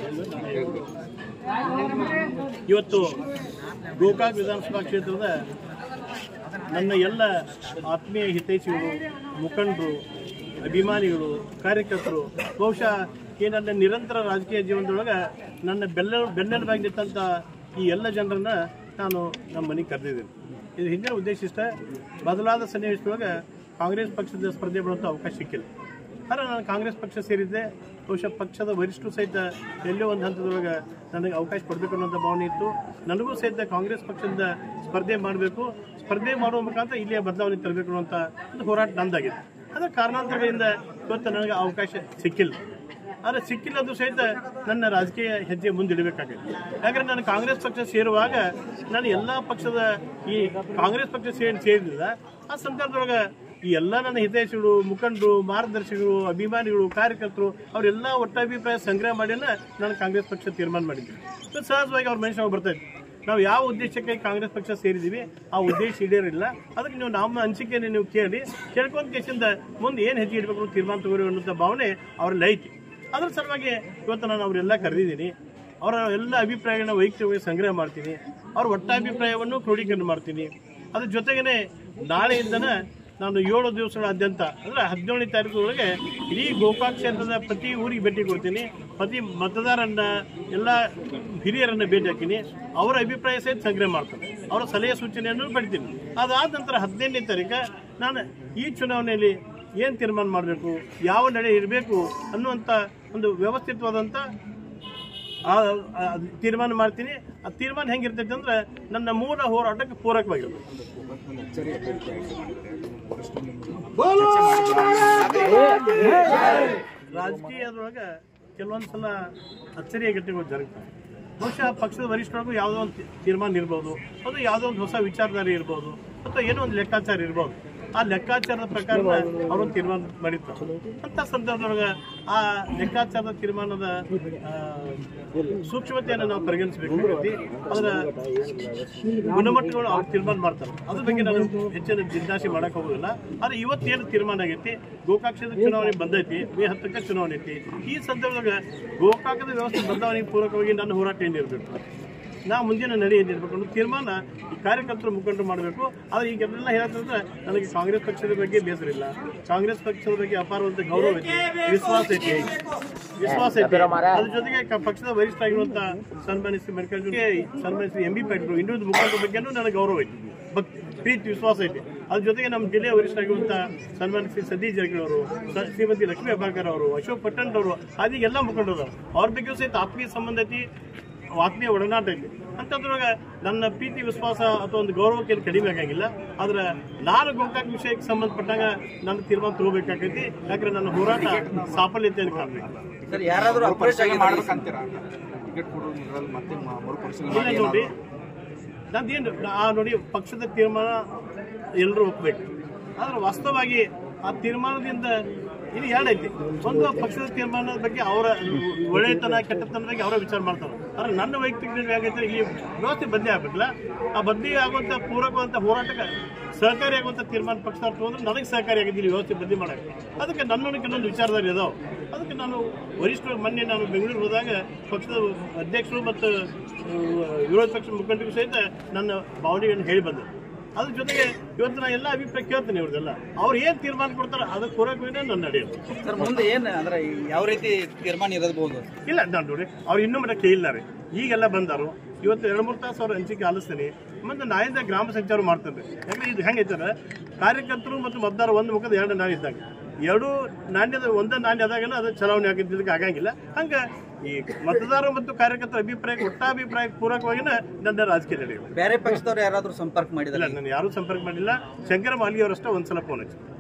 ಇವತ್ತು ಗೋಕಾಕ್ ವಿಧಾನಸಭಾ ಕ್ಷೇತ್ರದ ನನ್ನ ಎಲ್ಲ ಆತ್ಮೀಯ ಹಿತೈಷಿಗಳು ಮುಖಂಡರು ಅಭಿಮಾನಿಗಳು ಕಾರ್ಯಕರ್ತರು ಬಹುಶಃ ಈ ನನ್ನ ನಿರಂತರ ರಾಜಕೀಯ ಜೀವನದೊಳಗೆ ನನ್ನ ಬೆಲ್ಲ ಬೆನ್ನೆಲುಬಾಗಿ ನಿಂತಂಥ ಈ ಎಲ್ಲ ಜನರನ್ನ ನಾನು ನಮ್ಮ ಮನೆಗೆ ಕರೆದಿದ್ದೀನಿ ಇದು ಹಿಂದಿನ ಉದ್ದೇಶ ಇಷ್ಟ ಬದಲಾದ ಸನ್ನಿವೇಶದೊಳಗೆ ಕಾಂಗ್ರೆಸ್ ಪಕ್ಷದ ಸ್ಪರ್ಧೆ ಬರುವಂಥ ಅವಕಾಶ ಸಿಕ್ಕಿಲ್ಲ ಆದರೆ ನಾನು ಕಾಂಗ್ರೆಸ್ ಪಕ್ಷ ಸೇರಿದ್ದೆ ಬಹುಶಃ ಪಕ್ಷದ ವರಿಷ್ಠರು ಸಹಿತ ಎಲ್ಲೋ ಒಂದು ಹಂತದೊಳಗೆ ನನಗೆ ಅವಕಾಶ ಕೊಡಬೇಕು ಅನ್ನೋಂಥ ಭಾವನೆ ಇತ್ತು ನನಗೂ ಸಹಿತ ಕಾಂಗ್ರೆಸ್ ಪಕ್ಷದಿಂದ ಸ್ಪರ್ಧೆ ಮಾಡಬೇಕು ಸ್ಪರ್ಧೆ ಮಾಡುವ ಮುಖಾಂತರ ಇಲ್ಲಿಯ ಬದಲಾವಣೆ ತರಬೇಕು ಅನ್ನೋಂಥ ಒಂದು ಹೋರಾಟ ನಂದಾಗಿದೆ ಅದರ ಕಾರಣಾಂತರಗಳಿಂದ ಇವತ್ತು ನನಗೆ ಅವಕಾಶ ಸಿಕ್ಕಿಲ್ಲ ಆದರೆ ಸಿಕ್ಕಿಲ್ಲದು ಸಹಿತ ನನ್ನ ರಾಜಕೀಯ ಹೆಜ್ಜೆ ಮುಂದಿಡಬೇಕಾಗಿದೆ ಯಾಕಂದ್ರೆ ನಾನು ಕಾಂಗ್ರೆಸ್ ಪಕ್ಷ ಸೇರುವಾಗ ನಾನು ಎಲ್ಲ ಪಕ್ಷದ ಈ ಕಾಂಗ್ರೆಸ್ ಪಕ್ಷ ಸೇರಿ ಸೇರಿಲ್ಲ ಆ ಸಂದರ್ಭದೊಳಗೆ ಈ ಎಲ್ಲ ನನ್ನ ಹಿತೈಷಿಗಳು ಮುಖಂಡರು ಮಾರ್ಗದರ್ಶಿಗಳು ಅಭಿಮಾನಿಗಳು ಕಾರ್ಯಕರ್ತರು ಅವರೆಲ್ಲ ಒಟ್ಟಾಭಿಪ್ರಾಯ ಸಂಗ್ರಹ ಮಾಡಿನ ನಾನು ಕಾಂಗ್ರೆಸ್ ಪಕ್ಷ ತೀರ್ಮಾನ ಮಾಡಿದ್ದೆ ಸೊ ಸಹಜವಾಗಿ ಅವ್ರ ಮನುಷ್ಯ ಬರ್ತಾ ಇತ್ತು ನಾವು ಯಾವ ಉದ್ದೇಶಕ್ಕೆ ಕಾಂಗ್ರೆಸ್ ಪಕ್ಷ ಸೇರಿದ್ದೀವಿ ಆ ಉದ್ದೇಶ ಈಡೇರಿಲ್ಲ ಅದಕ್ಕೆ ನೀವು ನಮ್ಮ ಅನಿಸಿಕೆಯನ್ನು ನೀವು ಕೇಳಿ ಕೇಳ್ಕೊಂಡ ಕೇಸಿಂದ ಮುಂದೆ ಏನು ಹೆಜ್ಜೆ ಇಡಬೇಕು ಅನ್ನೋ ತೀರ್ಮಾನ ತಗೋರಿ ಅನ್ನೋಂಥ ಭಾವನೆ ಅವ್ರಲ್ಲಿ ಐತಿ ಅದ್ರ ಸಲುವಾಗಿ ಇವತ್ತು ನಾನು ಅವರೆಲ್ಲ ಕರೆದಿದ್ದೀನಿ ಅವರ ಎಲ್ಲ ಅಭಿಪ್ರಾಯಗಳನ್ನ ವೈಯಕ್ತಿಕವಾಗಿ ಸಂಗ್ರಹ ಮಾಡ್ತೀನಿ ಅವ್ರ ಒಟ್ಟಾಭಿಪ್ರಾಯವನ್ನು ಕ್ರೋಢೀಕರಣ ಮಾಡ್ತೀನಿ ಅದ್ರ ಜೊತೆಗೇನೆ ನಾಳೆಯಿಂದನ ನಾನು ಏಳು ದಿವಸಗಳಾದ್ಯಂತ ಅಂದರೆ ಹದಿನೇಳನೇ ತಾರೀಕು ಒಳಗೆ ಇಡೀ ಗೋಕಾಕ್ ಕ್ಷೇತ್ರದ ಪ್ರತಿ ಊರಿಗೆ ಭೇಟಿ ಕೊಡ್ತೀನಿ ಪ್ರತಿ ಮತದಾರನ್ನ ಎಲ್ಲ ಹಿರಿಯರನ್ನ ಭೇಟಿ ಹಾಕಿನಿ ಅವರ ಅಭಿಪ್ರಾಯ ಸಹಿತ ಸಂಗ್ರಹ ಮಾಡ್ತೀನಿ ಅವರ ಸಲಹೆ ಸೂಚನೆಯನ್ನು ಪಡಿತೀನಿ ಅದಾದ ನಂತರ ಹದಿನೈದನೇ ತಾರೀಕು ನಾನು ಈ ಚುನಾವಣೆಯಲ್ಲಿ ಏನು ತೀರ್ಮಾನ ಮಾಡಬೇಕು ಯಾವ ನಡೆ ಇರಬೇಕು ಅನ್ನುವಂಥ ಒಂದು ವ್ಯವಸ್ಥಿತವಾದಂಥ ಆ ಆ ತೀರ್ಮಾನ ಮಾಡ್ತೀನಿ ಆ ತೀರ್ಮಾನ ಹೆಂಗಿರ್ತೈತೆ ಅಂದ್ರೆ ನನ್ನ ಮೂಲ ಹೋರಾಟಕ್ಕೆ ಪೂರಕವಾಗಿರ್ಬೇಕು ರಾಜಕೀಯದೊಳಗೆ ಕೆಲವೊಂದು ಸಲ ಅಚ್ಚರಿಯ ಘಟನೆಗಳು ಜರುಗ್ತವೆ ಬಹುಶಃ ಪಕ್ಷದ ವರಿಷ್ಠರಿಗೂ ಯಾವುದೋ ಒಂದು ತೀರ್ಮಾನ ಇರ್ಬೋದು ಅದು ಯಾವುದೋ ಒಂದು ಹೊಸ ವಿಚಾರಧಾರೆ ಇರ್ಬೋದು ಅಥವಾ ಏನೋ ಒಂದು ಲೆಕ್ಕಾಚಾರ ಇರ್ಬೋದು ಆ ಲೆಕ್ಕಾಚಾರದ ಪ್ರಕಾರ ಅವರೊಂದು ತೀರ್ಮಾನ ಮಾಡಿರ್ತಾರೆ ಅಂತ ಸಂದರ್ಭದೊಳಗೆ ಆ ಲೆಕ್ಕಾಚಾರದ ತೀರ್ಮಾನದ ಆ, ಸೂಕ್ಷ್ಮತೆಯನ್ನು ನಾವು ಪರಿಗಣಿಸಬೇಕಾಗೈತಿ ಅದರ ಗುಣಮಟ್ಟಗಳು ಅವ್ರು ತೀರ್ಮಾನ ಮಾಡ್ತಾರೆ ಅದ್ರ ಬಗ್ಗೆ ನಾನು ಹೆಚ್ಚಿನ ಜಿಜ್ಞಾಸೆ ಮಾಡಕ್ ಹೋಗೋದಿಲ್ಲ ಆದ್ರೆ ಇವತ್ತೇನು ತೀರ್ಮಾನ ಆಗೈತಿ ಗೋಕಾಕ್ ಕ್ಷೇತ್ರ ಚುನಾವಣೆ ಬಂದೈತಿ ಮೇ ಹತ್ತಕ್ಕೆ ಚುನಾವಣೆ ಐತಿ ಈ ಸಂದರ್ಭದಾಗ ಗೋಕಾಕದ ವ್ಯವಸ್ಥೆ ಬದಲಾವಣೆಗೆ ಪೂರಕವಾಗಿ ನನ್ನ ಹೋರಾಟ ಏನಿರಬೇಕು ನಾ ಮುಂದಿನ ನಡೆ ಏನಿರ್ಬೇಕು ಅನ್ನೋ ತೀರ್ಮಾನ ಈ ಕಾರ್ಯಕರ್ತರು ಮುಖಂಡರು ಮಾಡಬೇಕು ಆದ್ರೆ ಈಗೆಲ್ಲ ಹೇಳತ್ತಂದ್ರೆ ನನಗೆ ಕಾಂಗ್ರೆಸ್ ಪಕ್ಷದ ಬಗ್ಗೆ ಬೇಸರ ಇಲ್ಲ ಕಾಂಗ್ರೆಸ್ ಪಕ್ಷದ ಬಗ್ಗೆ ಅಪಾರವಾದ ಗೌರವ ಐತಿ ವಿಶ್ವಾಸ ಐತಿ ವಿಶ್ವಾಸ ಐತಿ ಅದ್ರ ಜೊತೆಗೆ ಕ- ಪಕ್ಷದ ವರಿಷ್ಠ ಆಗಿರುವಂತ ಸನ್ಮಾನ್ಯ ಶ್ರೀ ಮಲ್ಲಿಕಾರ್ಜುನ ಸನ್ಮಾನ್ಯ ಶ್ರೀ ಎಂ ಬಿ ಪಾಟೀಲ್ ಇನ್ನೊಂದು ಮುಖಂಡರ ಬಗ್ಗೆನೂ ನನಗೆ ಗೌರವ ಐತಿ ಭಕ್- ಪ್ರೀತಿ ವಿಶ್ವಾಸ ಐತಿ ಅದ್ರ ಜೊತೆಗೆ ನಮ್ಮ ಜಿಲ್ಲೆಯ ವರಿಷ್ಠ ಆಗಿರುವಂತ ಸನ್ಮಾನ್ಯ ಶ್ರೀ ಸತೀಶ್ ಜಾರಕಿಹೊಳಿ ಅವರು ಸ- ಶ್ರೀಮತಿ ಲಕ್ಷ್ಮೀ ಅಬ್ಬಾಕರ್ ಅವರು ಅಶೋಕ್ ಪಟ್ಟಣ್ ಅವರು ಆದಿ ಎಲ್ಲ ಮುಖಂಡರು ಅದಾರ. ಅವ್ರ ಬಗ್ಗೆಯೂ ಸಹಿತ ಆತ್ಮೀಯ ಸಂಬಂಧ ಐತಿ ಆತ್ಮೀಯ ಒಡನಾಟ ಐತಿ ಅಂತದ್ರೊಳಗೆ ನನ್ನ ಪ್ರೀತಿ ವಿಶ್ವಾಸ ಅಥವಾ ಒಂದು ಗೌರವಕ್ಕೆ ಏನು ಕಡಿಮೆ ಆಗಂಗಿಲ್ಲ ಆದ್ರೆ ನಾನು ಗೋಕಾಕ್ ವಿಷಯಕ್ಕೆ ಸಂಬಂಧಪಟ್ಟಾಗ ನನ್ನ ತೀರ್ಮಾನ ತಗೋಬೇಕಾಗೈತಿ ಯಾಕಂದ್ರೆ ನನ್ನ ಹೋರಾಟ ಸಾಫಲ್ಯತೆಯನ್ನು ಕಾಣಬೇಕು ಸರ್ ಯಾರಾದ್ರೂ ಅಪ್ರೋಚ್ ಆಗಿದ್ದಾರೆ ಮಾಡ್ಬೇಕಂತೀರಾ ಟಿಕೆಟ್ ಕೊಡೋದು ಇದ್ರಲ್ಲಿ ಮತ್ತೆ ಮ- ಮರುಪರಿಶೀಲನೆ ಇಲ್ಲ ಮಾಡಿ ನೋಡಿ ನಂದೇನು ಆ ನೋಡಿ ಪಕ್ಷದ ತೀರ್ಮಾನ ಎಲ್ಲರೂ ಒಪ್ಪಬೇಕು ಆದ್ರೆ ವಾಸ್ತವವಾಗಿ ಆ ತೀರ್ಮಾನದಿಂದ ಇದು ಎರಡು ಐತಿ ಒಂದು ಪಕ್ಷದ ತೀರ್ಮಾನದ ಬಗ್ಗೆ ಅವರ ಒಳ್ಳೆತನ ಕೆಟ್ಟತನ ಬಗ್ಗೆ ಅವರ ವಿಚಾರ ಮಾಡ್ತಾರೆ ಆದ್ರೆ ನನ್ನ ವೈಯಕ್ತಿಕ ನಿರ್ಣಯ ಆಗೈತೆ ಇಲ್ಲಿ ವ್ಯವಸ್ಥೆ ಬದಲಿ ಆಗ್ಬೇಕಲ್ಲ ಆ ಬದಲಿ ಆಗುವಂತ ಪೂರಕವಂತ ಹೋರಾಟಕ್ಕೆ ಸಹಕಾರಿ ಆಗುವಂತ ತೀರ್ಮಾನ ಪಕ್ಷ ತಗೊಂಡ್ರೆ ನನಗೆ ಸಹಕಾರಿ ಆಗಿದ್ದು ಇಲ್ಲಿ ವ್ಯವಸ್ಥೆ ಬದಲಿ ಮಾಡಕ್ಕೆ ಅದಕ್ಕೆ ನನ್ನೊಳಗೆ ಕೆಲವೊಂದು ವಿಚಾರಧಾರೆ ಇದಾವೆ ಅದಕ್ಕೆ ನಾನು ವರಿಷ್ಠರು ಮೊನ್ನೆ ನಾನು ಬೆಂಗಳೂರು ಹೋದಾಗ ಪಕ್ಷದ ಅಧ್ಯಕ್ಷರು ಮತ್ತು ಆ, ವಿರೋಧ ಪಕ್ಷ ಮುಖಂಡರಿಗೂ ಸಹಿತ ನನ್ನ ಭಾವನೆಯನ್ನು ಹೇಳಿ ಬಂದೆ ಅದ್ರ ಜೊತೆಗೆ ಇವತ್ತು ನಾನು ಎಲ್ಲ ಅಭಿಪ್ರಾಯ ಕೇಳ್ತೇನೆ ಇವ್ರದೆಲ್ಲ ಅವ್ರು ಏನು ತೀರ್ಮಾನ ಕೊಡ್ತಾರೆ ಅದಕ್ಕೆ ಪೂರಕವಾಗಿ ನನ್ನ ನಡೆಯೋದು ಸರ್ ಮುಂದೆ ಏನ್ ಅಂದ್ರೆ ಯಾವ ರೀತಿ ತೀರ್ಮಾನ ಇರಬಹುದು ಇಲ್ಲ ನಾನು ನೋಡಿ ಅವ್ರು ಇನ್ನೂ ಮಟ್ಟ ಕೇಳಿದ್ದಾರೆ ಈಗೆಲ್ಲ ಬಂದಾರು ಇವತ್ತು ಎರಡು ಮೂರು ತಾಸು ಅವ್ರ ಹಂಚಿಕೆ ಆಲಿಸ್ತೀನಿ ಮತ್ತು ನಾಯಿಂದ ಗ್ರಾಮ ಸಂಚಾರ ಮಾಡ್ತಾರೆ ಯಾಕಂದ್ರೆ ಇದು ಹೆಂಗೈತಾರೆ ಕಾರ್ಯಕರ್ತರು ಮತ್ತು ಮತದಾರ ಒಂದು ಮುಖದ ಎರಡು ನಾಣ್ಯ ಇದ್ದಾಗ ಎರಡು ನಾಣ್ಯದ ಒಂದೇ ನಾಣ್ಯ ಆದಾಗನ ಅದು ಚಲಾವಣೆ ಆಗಿದ್ದಕ್ಕೆ ಆಗಂಗಿಲ್ಲ ಹಂಗೆ ಈ ಮತದಾರ ಮತ್ತು ಕಾರ್ಯಕರ್ತರ ಅಭಿಪ್ರಾಯ ಒಟ್ಟಾಭಿಪ್ರಾಯಕ್ಕೆ ಪೂರಕವಾಗಿನ ನನ್ನ ರಾಜಕೀಯ ನಡೆಯುತ್ತೆ ಬೇರೆ ಪಕ್ಷದವ್ರು ಯಾರಾದ್ರೂ ಸಂಪರ್ಕ ಮಾಡಿದಾರೆ ಇಲ್ಲ ನಾನು ಯಾರೂ ಸಂಪರ್ಕ ಮಾಡಿಲ್ಲ ಶಂಕರ ಮಾಲಿ ಅವರಷ್ಟೇ ಒಂದ್ಸಲ ಫೋನ್ ಹಚ್ಚಿ